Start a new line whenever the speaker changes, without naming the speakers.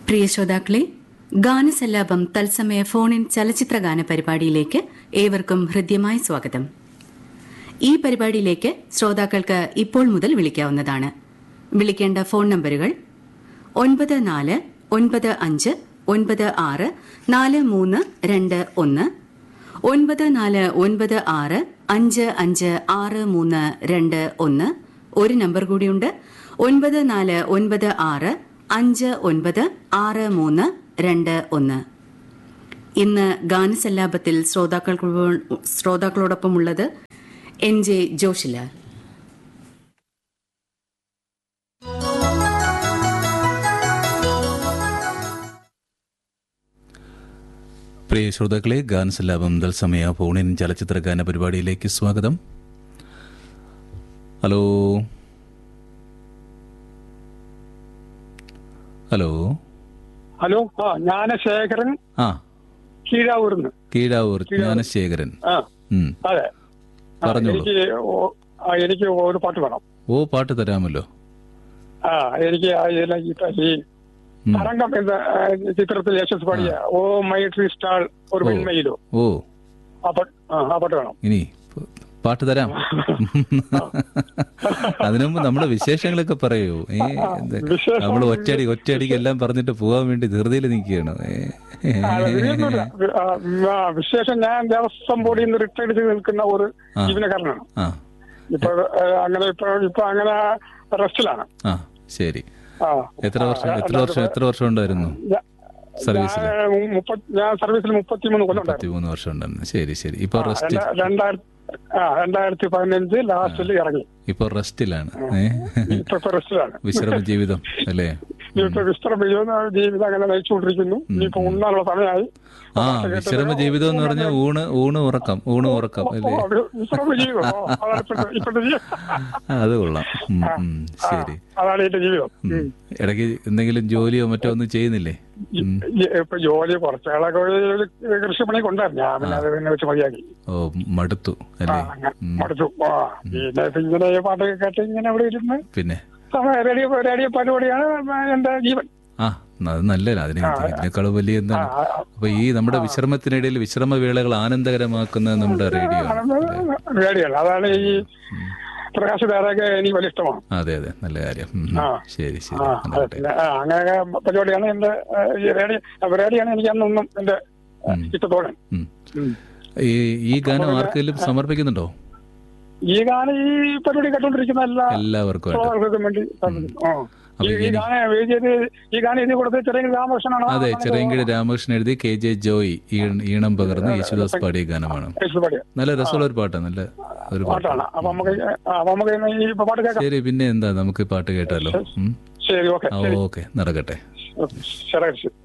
പ്രിയ ശ്രോതാക്കളെ ഗാനസല്ലാപം തത്സമയ ഫോണിൻ ചലച്ചിത്ര ഗാന പരിപാടിയിലേക്ക് ഏവർക്കും ഹൃദ്യമായ സ്വാഗതം ഈ പരിപാടിയിലേക്ക് ശ്രോതാക്കൾക്ക് ഇപ്പോൾ മുതൽ വിളിക്കാവുന്നതാണ് വിളിക്കേണ്ട ഫോൺ നമ്പറുകൾ ഒൻപത് നാല് ഒൻപത് അഞ്ച് ഒൻപത് ആറ് നാല് മൂന്ന് രണ്ട് ഒന്ന് ഒൻപത് നാല് ഒൻപത് ആറ് അഞ്ച് അഞ്ച് ആറ് മൂന്ന് രണ്ട് ഒന്ന് ഒരു നമ്പർ കൂടിയുണ്ട് ഒൻപത് നാല് ഒൻപത് ആറ് അഞ്ച് ഒൻപത് ആറ് മൂന്ന് രണ്ട് ഒന്ന് ഇന്ന് ഗാനസല്ലാപത്തിൽ ശ്രോതാക്കൾക്ക് ശ്രോതാക്കളോടൊപ്പമുള്ളത് എൻ ജെ ജോഷിലാൽ
പ്രിയ ശ്രോതാക്കളെ ഗാനസല്ലാപം തത്സമയ ഫോണിൻ ചലച്ചിത്ര ഗാന പരിപാടിയിലേക്ക് സ്വാഗതം ഹലോ ഹലോ
ഹലോ ആ ജ്ഞാനശേഖരൻ
ആ
കീഴാവൂർന്ന്
കീഴാവൂർ ജ്ഞാനശേഖരൻ
ആ
ഉം,
അതെ ആ,
പറഞ്ഞോളൂ.
എനിക്ക് ഓ- ആ, എനിക്ക് ഒരു പാട്ട് വേണം
ഓ പാട്ട് തരാമല്ലോ
ആ എനിക്ക് ആ ഇതിലെ ഈ ഈ
ഉം,
തരംഗം എന്ന ആ, ചിത്രത്തിൽ യേശസ് പാടിയ ഓ മൈ ട്രീ സ്റ്റാൾ ഒരു
ഓ.
വെണ്മയിലോ
ഓ
ആ പാട്ട് ആ ആ പാട്ട് വേണം
ഇനി പ- പാട്ട് തരാം അതിനുമുമ്പ് നമ്മുടെ വിശേഷങ്ങളൊക്കെ പറയൂ ഏ
വിശേഷം-
നമ്മൾ ഒറ്റയടി ഒറ്റയടിക്ക് എല്ലാം പറഞ്ഞിട്ട് പോകാൻ വേണ്ടി ധൃതിയിൽ നിൽക്കുകയാണ് ഏ.
ആ, ഇതൊന്നുമില്ല. ആ, ആ, വിശേഷം ഞാൻ ദേവസ്വം ബോർഡിൽ നിന്ന് റിട്ടയർഡ് ചെയ്ത് നിൽക്കുന്ന ഒരു
ആ.
ജീവനക്കാരനാണ്
ആ
ഇപ്പൊ ആ, അങ്ങനെ ഇപ്പൊ ഇപ്പൊ അങ്ങനെ റെസ്റ്റിലാണ്
ആ ശരി
ആ
എത്ര വർഷം എത്ര വർഷം എത്ര വർഷം ഉണ്ടായിരുന്നു
ഞാ-
സർവീസിൽ
ഞാൻ മുപ്പത്- ഞാൻ സർവീസിൽ മുപ്പത്തിമൂന്ന് കൊല്ലം ഉണ്ടായിരുന്നു
പത്തിമൂന്ന് വർഷം ഉണ്ടായിരുന്നു ശരി ശരി ഇപ്പൊ റെസ്റ്റ്
രണ്ടാ- രണ്ടായിരത്തി ആ രണ്ടായിരത്തി പതിനഞ്ച് ലാസ്റ്റിൽ ഇറങ്ങി
ഇപ്പൊ റെസ്റ്റിലാണ് ഏ
ഇപ്പൊ ഇപ്പൊ റെസ്റ്റിലാണ്
വിശ്രമ ജീവിതം അല്ലേ
ഇപ്പൊ വിശ്രമ ജീവിതം ജീവിതം അങ്ങനെ നയിച്ചുകൊണ്ടിരിക്കുന്നു ഇനിയിപ്പോ ഉണ്ണാനുള്ള സമയമായി
ആ വിശ്രമ ജീവിതം എന്ന് പറഞ്ഞാൽ ഊണ് ഊണ് ഉറക്കം ഊണ് ഉറക്കം അല്ലേ
ഓ, വി- വിശ്രമ ജീവിതം ഓ, അതാണ് ഇപ്പോഴത്തെ ഇപ്പോഴത്തെ ജീവിതം
ആ, അത് കൊള്ളാം ഉം, ഉം, ശരി
അതാണ് എന്റെ ജീവിതം
ഉം. ഇടയ്ക്ക് എന്തെങ്കിലും ജോലിയോ മറ്റോ ഒന്നും ചെയ്യുന്നില്ലേ ഉം.
ഈ- ഇപ്പൊ ജോലി കുറച്ചാളൊക്കെ ഒരു കൃഷിപ്പണി കൊണ്ടായിരുന്നു ഞാൻ പിന്നെ അത് പിന്നെ വെച്ച് മതിയാക്കി
ഓ മടുത്തു അല്ലേ
അങ്ങനെ
ഉം.
മടുത്തു ആ പിന്നെ ഇപ്പൊ ഇങ്ങനെ ഈ പാട്ട് കേട്ട് ഇങ്ങനെ ഇവിടെ ഇരുന്ന്
പിന്നെ
സമയം റേഡിയോ റേഡിയോ പരിപാടിയാണ് എന്റെ ജീവൻ
ആ അത് നല്ലല്ല അതിനെ ഇതിനേക്കാൾ വലിയ എന്താണ്
ആ, ആ.
അപ്പൊ ഈ നമ്മുടെ വിശ്രമത്തിനിടയിൽ വിശ്രമവേളകൾ ആനന്ദകരമാക്കുന്നത് നമ്മുടെ റേഡിയോ ആണ് അല്ലേ?
റേഡിയോ അതാണ് ഈ പ്രകാശ് ധാരൊക്കെ എനിക്ക് വലിയ ഇഷ്ടമാണ്
അതെ അതെ നല്ല കാര്യം ഉം, ഉം.
ആ.
ശരി ശരി
ആ
നടക്കട്ടെ.
അതെ, പിന്നെ, ആ, അങ്ങനെയൊക്കെ പരിപാടിയാണ് എന്റെ ആ, ഈ റേഡിയോ അപ്പൊ റേഡിയോയാണ് എനിക്ക് അന്നൊന്നും എന്റെ
ഉം.
ഇഷ്ടത്തോടെ
ഉം. ഈ ഈ ഗാനം ആർക്കെങ്കിലും സമർപ്പിക്കുന്നുണ്ടോ
ഈ ഗാനം ഈ പരിപാടി കേട്ടോണ്ടിരിക്കുന്ന എല്ലാ
എല്ലാവർക്കും ആയിട്ട്
ശ്രോതാക്കൾക്കും വേണ്ടി സമർപ്പിക്കുന്നു. ആ.
അപ്പൊ
ഈ ഈ
ഇനി-
ഗാനം എഴുതിയത് ഈ ഗാനം എഴുതി കൊടുത്തത് ചെറിയ രാമകൃഷ്ണനാണ്
അതെ ചെറിയങ്കിടി രാമകൃഷ്ണൻ എഴുതി കെ ജെ ജോയ് ഈ- ഈണം പകർന്ന് യേശുദാസ് പാടിയ ഗാനമാണ്
പരിപാടി
നല്ല രസമുള്ള ഒരു പാട്ടാണ് നല്ല ഒരു പാട്ട്
പാട്ടാണ് അപ്പൊ നമുക്ക് ആ, അപ്പൊ നമുക്ക് ഇന്ന് ഈ പാട്ട് കേൾക്കാം
ശരി പിന്നെ എന്താ നമുക്ക് പാട്ട് കേട്ടാലോ ഉം.
ശരി ഓക്കെ
ആ, ഓക്കെ നടക്കട്ടെ
ശരി ശരി